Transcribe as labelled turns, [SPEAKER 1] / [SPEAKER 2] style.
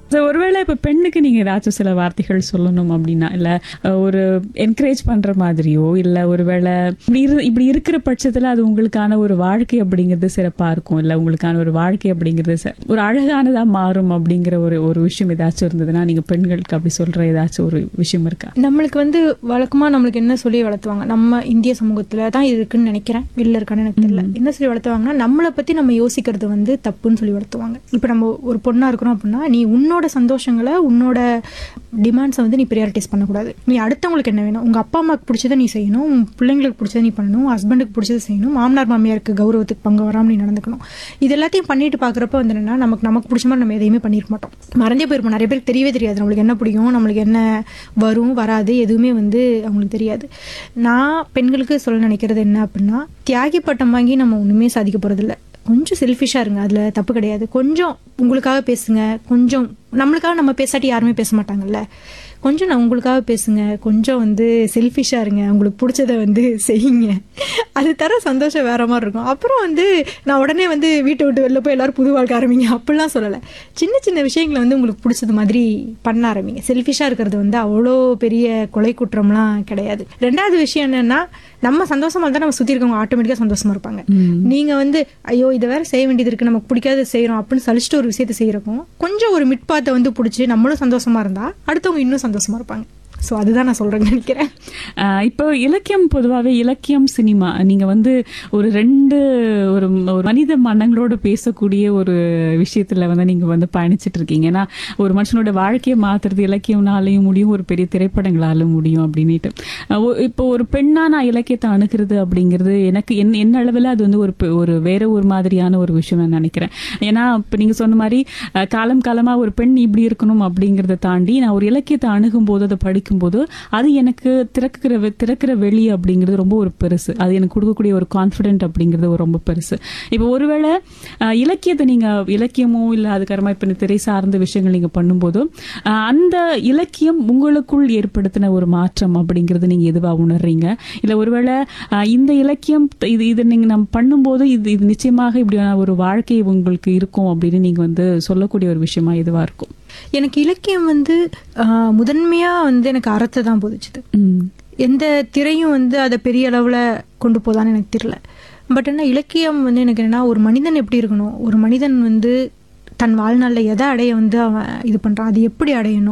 [SPEAKER 1] So, ஒருவேளை இப்ப பெண்ணுக்கு நீங்க ஏதாச்சும் சில வார்த்தைகள் சொல்லணும் அப்படின்னா இல்ல அஹ், ஒரு என்கரேஜ் பண்ற மாதிரியோ இல்ல ஒருவேளை இப்படி இரு இப்படி இருக்கிற பட்சத்துல அது உங்களுக்கான ஒரு வாழ்க்கை அப்படிங்கிறது சிறப்பா இருக்கும் இல்ல உங்களுக்கான ஒரு வாழ்க்கை அப்படிங்கிறது ச- ஒரு அழகானதா மாறும் அப்படிங்கிற ஒரு ஒரு விஷயம் ஏதாச்சும் இருந்ததுன்னா நீங்க பெண்களுக்கு அப்படி சொல்ற ஏதாச்சும் ஒரு விஷயம் இருக்கா
[SPEAKER 2] நம்மளுக்கு வந்து வழக்கமா நம்மளுக்கு என்ன சொல்லி வளர்த்துவாங்க நம்ம இந்திய சமூகத்துல தான் இது இருக்குன்னு நினைக்கிறேன் வெளில இருக்கான்னு எனக்கு தெரியல என்ன சொல்லி வளர்த்துவாங்கன்னா நம்மளை பத்தி நம்ம யோசிக்கிறது வந்து தப்புன்னு சொல்லி வளர்த்துவாங்க இப்போ நம்ம ஒரு பொண்ணா இருக்கிறோம் அப்படின்னா நீ உன்னோட சந்தோஷங்களை உன்னோட டிமாண்ட்ஸை வந்து நீ ப்ரியாரிட்டைஸ் பண்ணக்கூடாது நீ அடுத்தவங்களுக்கு என்ன வேணும் உங்க அப்பா அம்மாவுக்கு பிடிச்சதை நீ செய்யணும் உன் பிள்ளைங்களுக்கு பிடிச்சதை நீ பண்ணணும் ஹஸ்பண்டுக்கு பிடிச்சதை செய்யணும் மாமனார் மாமியாருக்கு கௌரவத்துக்கு பங்கு வராமல் நீ நடந்துக்கணும் இது எல்லாத்தையும் பண்ணிட்டு பார்க்குறப்ப வந்து என்னன்னா நமக்கு நமக்கு பிடிச்ச மாதிரி நம்ம எதையுமே பண்ணிருக்க மாட்டோம் மறந்தே போயிருப்போம் நிறைய பேருக்கு தெரியவே தெரியாது நம்மளுக்கு என்ன பிடிக்கும் நம்மளுக்கு என்ன வரும் வராது எதுவுமே வந்து அவங்களுக்கு தெரியாது நான் பெண்களுக்கு சொல்ல நினைக்கிறது என்ன அப்படின்னா தியாகி பட்டம் வாங்கி நம்ம ஒன்றுமே சாதிக்க போகிறதில்ல கொஞ்சம் செல்ஃபிஷாக இருங்க அதில் தப்பு கிடையாது கொஞ்சம் உங்களுக்காக பேசுங்க கொஞ்சம் நம்மளுக்காக நம்ம பேசாட்டி யாருமே பேச மாட்டாங்கல்ல கொஞ்சம் நான் உங்களுக்காக பேசுங்க கொஞ்சம் வந்து செல்ஃபிஷாக இருங்க உங்களுக்கு பிடிச்சத வந்து செய்யுங்க அது தர சந்தோஷம் வேற மாதிரி இருக்கும் அப்புறம் வந்து நான் உடனே வந்து வீட்டை விட்டு வெளில போய் எல்லாரும் புது வாழ்க்கை ஆரம்பிங்க அப்படிலாம் சொல்லலை சின்ன சின்ன விஷயங்களை வந்து உங்களுக்கு பிடிச்சது மாதிரி பண்ண ஆரம்பிங்க செல்ஃபிஷாக இருக்கிறது வந்து அவ்வளோ பெரிய கொலை குற்றம்லாம் கிடையாது ரெண்டாவது விஷயம் என்னன்னா நம்ம சந்தோஷமா இருந்தால் நம்ம சுற்றி இருக்கவங்க ஆட்டோமேட்டிக்காக சந்தோஷமா இருப்பாங்க நீங்க வந்து ஐயோ இதை வேற செய்ய வேண்டியது இருக்கு நமக்கு பிடிக்காத செய்யறோம் அப்படின்னு சலிச்சுட்டு ஒரு விஷயத்தை செய்யறக்கும் கொஞ்சம் ஒரு மிட்பாத்தை வந்து பிடிச்சி நம்மளும் சந்தோஷமா இருந்தா அடுத்தவங்க இன்னும் சந்தோஷமா இருப்பாங்க ஸோ அதுதான் நான் சொல்றேன்னு நினைக்கிறேன்
[SPEAKER 1] ஆஹ் இப்போ இலக்கியம் பொதுவாகவே இலக்கியம் சினிமா நீங்க வந்து ஒரு ரெண்டு ஒரு ஒரு மனித மனங்களோடு பேசக்கூடிய ஒரு விஷயத்துல வந்து நீங்க வந்து பயணிச்சிட்டு இருக்கீங்க ஏன்னா ஒரு மனுஷனோட வாழ்க்கையை மாத்துறது இலக்கியம்னாலையும் முடியும் ஒரு பெரிய திரைப்படங்களாலும் முடியும் அப்படின்னுட்டு ஆஹ் ஒ- இப்போ ஒரு பெண்ணா நான் இலக்கியத்தை அணுகிறது அப்படிங்கிறது எனக்கு என் என்ன அளவில் அது வந்து ஒரு பெ- ஒரு வேற ஒரு மாதிரியான ஒரு விஷயம் நான் நினைக்கிறேன் ஏன்னா இப்போ நீங்க சொன்ன மாதிரி ஆஹ் காலம் காலமா ஒரு பெண் இப்படி இருக்கணும் அப்படிங்கிறத தாண்டி நான் ஒரு இலக்கியத்தை அணுகும் போது அதை படிக்கும்போது அது எனக்கு திறக்கிற வெ- திறக்கிற வெளி அப்படிங்கிறது ரொம்ப ஒரு பெருசு அது எனக்கு கொடுக்கக்கூடிய ஒரு கான்ஃபிடென்ட் அப்படிங்கிறது ஒரு ரொம்ப பெருசு இப்போ ஒருவேளை ஆஹ், இலக்கியத்தை நீங்க இலக்கியமோ இல்ல அதுக்கப்புறமா இப்ப இந்த திரை சார்ந்த விஷயங்கள் நீங்க பண்ணும்போது ஆஹ், அந்த இலக்கியம் உங்களுக்குள் ஏற்படுத்தின ஒரு மாற்றம் அப்படிங்கிறது நீங்க எதுவா உணர்றீங்க இல்ல ஒருவேளை ஆஹ், இந்த இலக்கியம் இது இது நீங்க நம்ம பண்ணும்போது இது இது நிச்சயமாக இப்படியான ஒரு வாழ்க்கை உங்களுக்கு இருக்கும் அப்படின்னு நீங்க வந்து சொல்லக்கூடிய ஒரு விஷயமா எதுவா இருக்கும்
[SPEAKER 2] எனக்கு இலக்கியம் வந்து ஆஹ், முதன்மையா வந்து எனக்கு அறத்தை தான் போதிச்சுது
[SPEAKER 1] ம்
[SPEAKER 2] எந்த திரையும் வந்து அதை பெரிய அளவில் கொண்டு போதான்னு எனக்கு தெரியல பட் என்ன இலக்கியம் வந்து எனக்கு என்னன்னா ஒரு மனிதன் எப்படி இருக்கணும் ஒரு மனிதன் வந்து தன் வாழ்நாளில் எதை அடைய வந்து அவன் இது பண்ணுறான் அது எப்படி அடையணும்